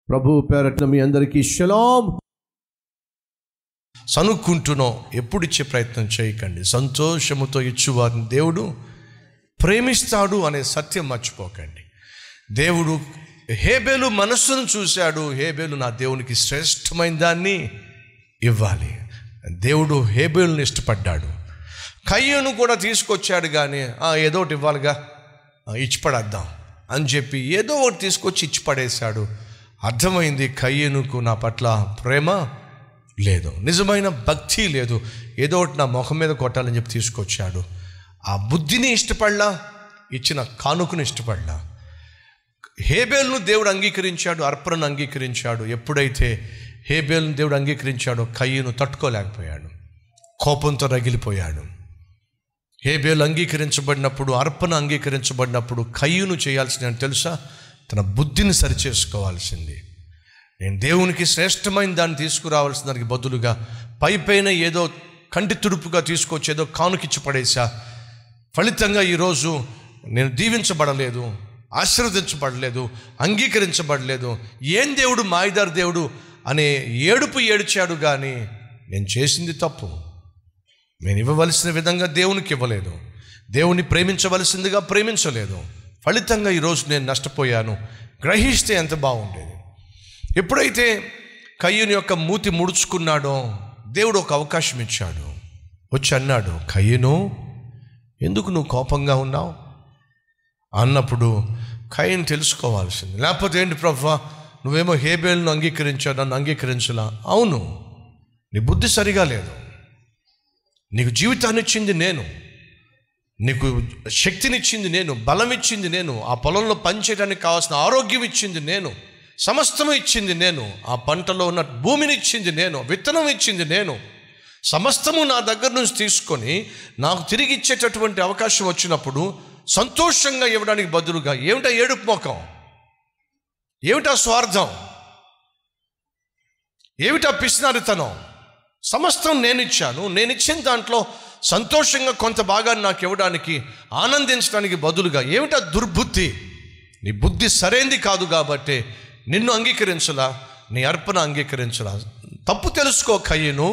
ప్రభు పేరట్న మీ అందరికీ షలాం సనుక్కుంటున్నాం ఎప్పుడు ఇచ్చే ప్రయత్నం చేయకండి సంతోషముతో ఇచ్చువారిని దేవుడు ప్రేమిస్తాడు అనే సత్యం మర్చిపోకండి దేవుడు హేబేలు మనస్సును చూశాడు హేబేలు నా దేవునికి శ్రేష్టమైన దాన్ని ఇవ్వాలి దేవుడు హేబేలుని ఇష్టపడ్డాడు కయ్యను కూడా తీసుకొచ్చాడు కానీ "ఆ, ఏదో ఒకటి ఇవ్వాలిగా ఆ, ఇచ్చి పడేద్దాం అని చెప్పి ఏదో ఒకటి తీసుకొచ్చి ఇచ్చి పడేశాడు అర్థమైంది కయ్యనుకు నా పట్ల ప్రేమ లేదు నిజమైన భక్తి లేదు ఏదో ఒకటి నా ముఖం మీద కొట్టాలని చెప్పి తీసుకొచ్చాడు ఆ బుద్ధిని ఇష్టపడలా ఇచ్చిన కానుకను ఇష్టపడలా హేబేల్ను దేవుడు అంగీకరించాడు అర్పణను అంగీకరించాడు ఎప్పుడైతే హేబేల్ను దేవుడు అంగీకరించాడో కయ్యను తట్టుకోలేకపోయాడు కోపంతో రగిలిపోయాడు హేబేలు అంగీకరించబడినప్పుడు అర్పణ అంగీకరించబడినప్పుడు కయ్యును చేయాల్సింది అని తెలుసా తన బుద్ధిని సరిచేసుకోవాల్సింది నేను దేవునికి శ్రేష్టమైన దాన్ని తీసుకురావాల్సిన దానికి బదులుగా పై పైన ఏదో కంటి తుడుపుగా తీసుకొచ్చి ఏదో కానుకిచ్చి పడేసా ఫలితంగా ఈరోజు నేను దీవించబడలేదు ఆశీర్వదించబడలేదు అంగీకరించబడలేదు ఏం దేవుడు మాయిదారు దేవుడు అనే ఏడుపు ఏడ్చాడు కానీ నేను చేసింది తప్పు నేను ఇవ్వవలసిన విధంగా దేవునికి ఇవ్వలేదు దేవుని ప్రేమించవలసిందిగా ప్రేమించలేదు ఫలితంగా ఈరోజు నేను నష్టపోయాను గ్రహిస్తే ఎంత బాగుండేది ఎప్పుడైతే కయ్యూని యొక్క మూతి ముడుచుకున్నాడో దేవుడు ఒక అవకాశం ఇచ్చాడు వచ్చి అన్నాడు కయ్యను ఎందుకు నువ్వు కోపంగా ఉన్నావు అన్నప్పుడు కయ్యను తెలుసుకోవాల్సింది లేకపోతే ఏంటి ప్రభా నువ్వేమో హేబేల్ను అంగీకరించావు నన్ను అంగీకరించలా అవును నీ బుద్ధి సరిగా లేదు నీకు జీవితాన్ని ఇచ్చింది నేను నీకు శక్తినిచ్చింది నేను బలం ఇచ్చింది నేను ఆ పొలంలో పనిచేయడానికి కావాల్సిన ఆరోగ్యం ఇచ్చింది నేను సమస్తము ఇచ్చింది నేను ఆ పంటలో ఉన్న భూమిని ఇచ్చింది నేను విత్తనం ఇచ్చింది నేను సమస్తము నా దగ్గర నుంచి తీసుకొని నాకు తిరిగి ఇచ్చేటటువంటి అవకాశం వచ్చినప్పుడు సంతోషంగా ఇవ్వడానికి బదులుగా ఏమిటా ఏడుపు మొఖం ఏమిటా స్వార్థం ఏమిటా పిసినారితనం సమస్తం నేను ఇచ్చాను నేను ఇచ్చిన దాంట్లో సంతోషంగా కొంత భాగాన్ని నాకు ఇవ్వడానికి ఆనందించడానికి బదులుగా ఏమిటా దుర్బుద్ధి నీ బుద్ధి సరైంది కాదు కాబట్టి నిన్ను అంగీకరించలా నీ అర్పణ అంగీకరించలా తప్పు తెలుసుకో కయ్యను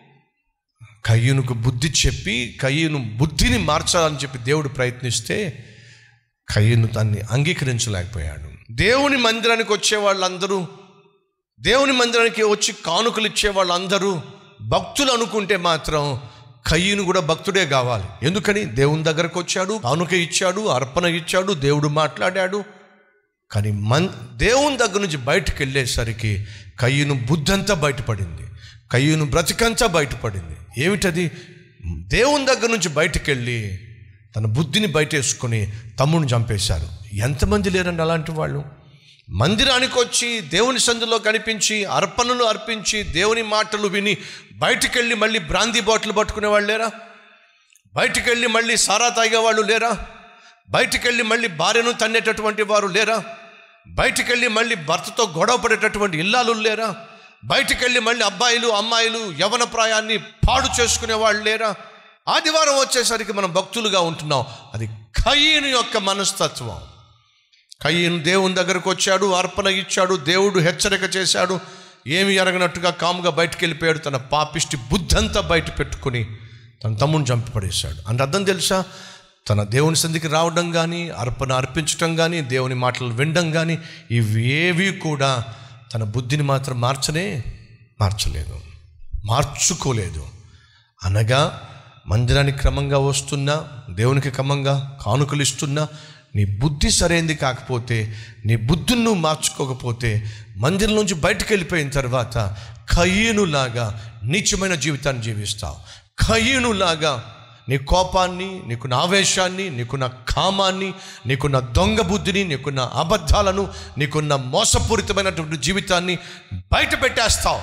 కయ్యనుకు బుద్ధి చెప్పి కయ్యను బుద్ధిని మార్చాలని చెప్పి దేవుడు ప్రయత్నిస్తే కయ్యను దాన్ని అంగీకరించలేకపోయాడు దేవుని మందిరానికి వచ్చే వాళ్ళందరూ దేవుని మందిరానికి వచ్చి కానుకలు ఇచ్చే వాళ్ళందరూ భక్తులు అనుకుంటే మాత్రం కయ్యను కూడా భక్తుడే కావాలి ఎందుకని దేవుని దగ్గరకు వచ్చాడు కానుక ఇచ్చాడు అర్పణ ఇచ్చాడు దేవుడు మాట్లాడాడు కానీ మన్ దేవుని దగ్గర నుంచి బయటకు వెళ్ళేసరికి కయ్యను బుద్ధంతా బయటపడింది కయ్యను బ్రతికంతా బయటపడింది ఏమిటది దేవుని దగ్గర నుంచి బయటకు వెళ్ళి తన బుద్ధిని బయటేసుకొని తమ్ముడిని చంపేశారు ఎంతమంది లేరండి అలాంటి వాళ్ళు మందిరానికి వచ్చి దేవుని సందులో కనిపించి అర్పణలు అర్పించి దేవుని మాటలు విని బయటికెళ్ళి మళ్ళీ బ్రాందీ బాటిల్ పట్టుకునే వాళ్ళు లేరా బయటికెళ్ళి మళ్ళీ సారా తాగే వాళ్ళు లేరా బయటికెళ్ళి మళ్ళీ భార్యను తన్నేటటువంటి వారు లేరా బయటికెళ్ళి మళ్ళీ భర్తతో గొడవ పడేటటువంటి ఇల్లాలు లేరా బయటికెళ్ళి మళ్ళీ అబ్బాయిలు అమ్మాయిలు యవన ప్రాయాన్ని పాడు చేసుకునే వాళ్ళు లేరా ఆదివారం వచ్చేసరికి మనం భక్తులుగా ఉంటున్నాం అది ఖయీను యొక్క మనస్తత్వం కయ్యను దేవుని దగ్గరకు వచ్చాడు అర్పణ ఇచ్చాడు దేవుడు హెచ్చరిక చేశాడు ఏమి ఎరగనట్టుగా కాముగా బయటికి వెళ్ళిపోయాడు తన పాపిష్టి బుద్ధంతా బయట పెట్టుకుని తన తమ్ముని చంపి పడేశాడు అంటే అర్థం తెలుసా తన దేవుని సంధికి రావడం కానీ అర్పణ అర్పించడం కానీ దేవుని మాటలు వినడం కానీ ఇవేవి కూడా తన బుద్ధిని మాత్రం మార్చనే మార్చలేదు మార్చుకోలేదు అనగా మందిరానికి క్రమంగా వస్తున్నా దేవునికి క్రమంగా కానుకలు ఇస్తున్నా నీ బుద్ధి సరైంది కాకపోతే నీ బుద్ధిని నువ్వు మార్చుకోకపోతే మందిరం నుంచి బయటకు వెళ్ళిపోయిన తర్వాత ఖయ్యనులాగా నీచమైన జీవితాన్ని జీవిస్తావు ఖయ్యనులాగా నీ కోపాన్ని నీకున్న ఆవేశాన్ని నీకున్న కామాన్ని నీకున్న దొంగ బుద్ధిని నీకున్న అబద్ధాలను నీకున్న మోసపూరితమైనటువంటి జీవితాన్ని బయట పెట్టేస్తావు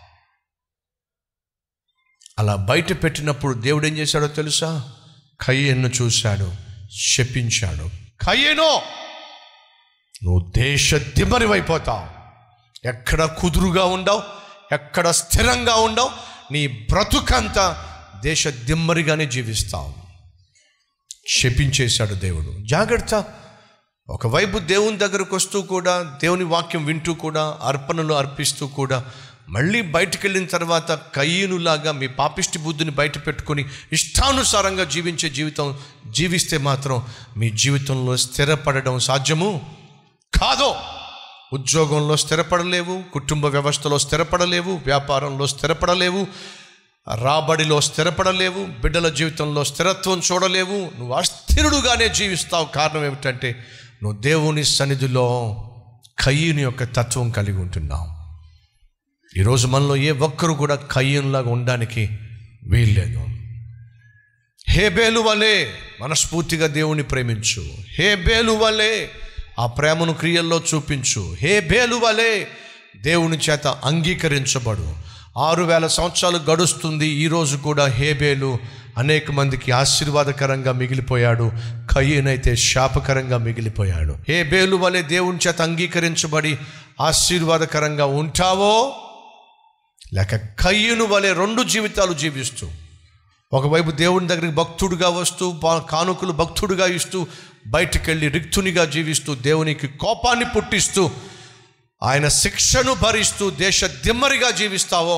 అలా బయట పెట్టినప్పుడు దేవుడు ఏం చేశాడో తెలుసా కయ్యను చూశాడు శపించాడు కయ్యనో నువ్వు దేశ దిమ్మరివైపోతావు ఎక్కడ కుదురుగా ఉండవు ఎక్కడ స్థిరంగా ఉండవు నీ బ్రతుకంతా దేశ దిమ్మరిగానే జీవిస్తావు శపించేశాడు దేవుడు జాగ్రత్త ఒకవైపు దేవుని దగ్గరకు వస్తూ కూడా దేవుని వాక్యం వింటూ కూడా అర్పణలు అర్పిస్తూ కూడా మళ్ళీ బయటికి వెళ్ళిన తర్వాత కయ్యనులాగా మీ పాపిష్టి బుద్ధిని బయట పెట్టుకొని ఇష్టానుసారంగా జీవించే జీవితం జీవిస్తే మాత్రం మీ జీవితంలో స్థిరపడడం సాధ్యము కాదో ఉద్యోగంలో స్థిరపడలేవు కుటుంబ వ్యవస్థలో స్థిరపడలేవు వ్యాపారంలో స్థిరపడలేవు రాబడిలో స్థిరపడలేవు బిడ్డల జీవితంలో స్థిరత్వం చూడలేవు నువ్వు అస్థిరుడుగానే జీవిస్తావు కారణం ఏమిటంటే నువ్వు దేవుని సన్నిధిలో కయ్యూని యొక్క తత్వం కలిగి ఉంటున్నావు ఈరోజు మనలో ఏ ఒక్కరు కూడా కయ్యంలాగా ఉండడానికి వీల్లేదు హేబేలు వలె మనస్ఫూర్తిగా దేవుని ప్రేమించు హేబేలు వలె ఆ ప్రేమను క్రియల్లో చూపించు హేబేలు వలె దేవుని చేత అంగీకరించబడు ఆరు వేల సంవత్సరాలు గడుస్తుంది ఈరోజు కూడా హేబేలు అనేక మందికి ఆశీర్వాదకరంగా మిగిలిపోయాడు కయ్యనైతే శాపకరంగా మిగిలిపోయాడు హేబేలు వలె దేవుని చేత అంగీకరించబడి ఆశీర్వాదకరంగా ఉంటావో లేక కయ్యను వలె రెండు జీవితాలు జీవిస్తూ ఒకవైపు దేవుని దగ్గరికి భక్తుడిగా వస్తూ పా- కానుకలు భక్తుడిగా ఇస్తూ బయటికి వెళ్ళి రిక్తునిగా జీవిస్తూ దేవునికి కోపాన్ని పుట్టిస్తూ ఆయన శిక్షను భరిస్తూ దేశ దిమ్మరిగా జీవిస్తావో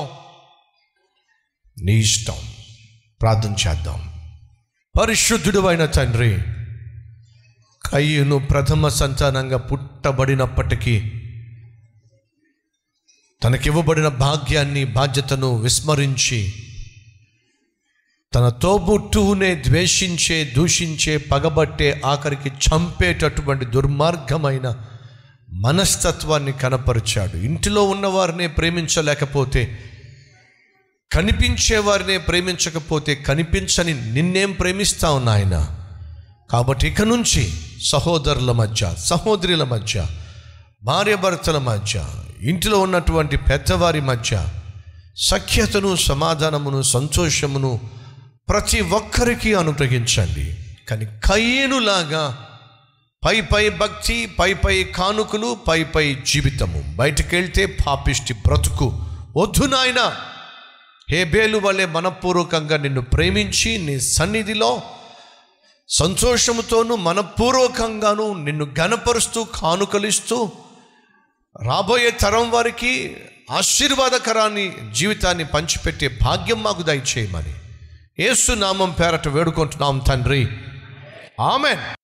నీ ఇష్టం ప్రార్థన చేద్దాం పరిశుద్ధుడు అయిన తండ్రి కయ్యను ప్రథమ సంతానంగా పుట్టబడినప్పటికీ తనకివ్వబడిన భాగ్యాన్ని బాధ్యతను విస్మరించి తన తోబుట్టువునే ద్వేషించే దూషించే పగబట్టే ఆఖరికి చంపేటటువంటి దుర్మార్గమైన మనస్తత్వాన్ని కనపరిచాడు ఇంటిలో ఉన్నవారినే ప్రేమించలేకపోతే కనిపించే వారినే ప్రేమించకపోతే కనిపించని నిన్నేం ప్రేమిస్తావు నాయన కాబట్టి ఇక నుంచి సహోదరుల మధ్య సహోదరుల మధ్య భార్యాభర్తల మధ్య ఇంటిలో ఉన్నటువంటి పెద్దవారి మధ్య సఖ్యతను సమాధానమును సంతోషమును ప్రతి ఒక్కరికి అనుగ్రహించండి కానీ కయ్యేనులాగా పై పై భక్తి పై పై కానుకలు పై పై జీవితము బయటికి వెళ్తే పాపిష్టి బ్రతుకు వద్దు నాయనా హేబేలు వలె మనపూర్వకంగా నిన్ను ప్రేమించి నీ సన్నిధిలో సంతోషముతోనూ మనపూర్వకంగాను నిన్ను గనపరుస్తూ కానుకలిస్తూ రాబోయే తరం వారికి ఆశీర్వాదకరాన్ని జీవితాన్ని పంచిపెట్టే భాగ్యం మాకు దయచేయమని యేసు నామం పేరట వేడుకుంటున్నాం తండ్రి ఆమెన్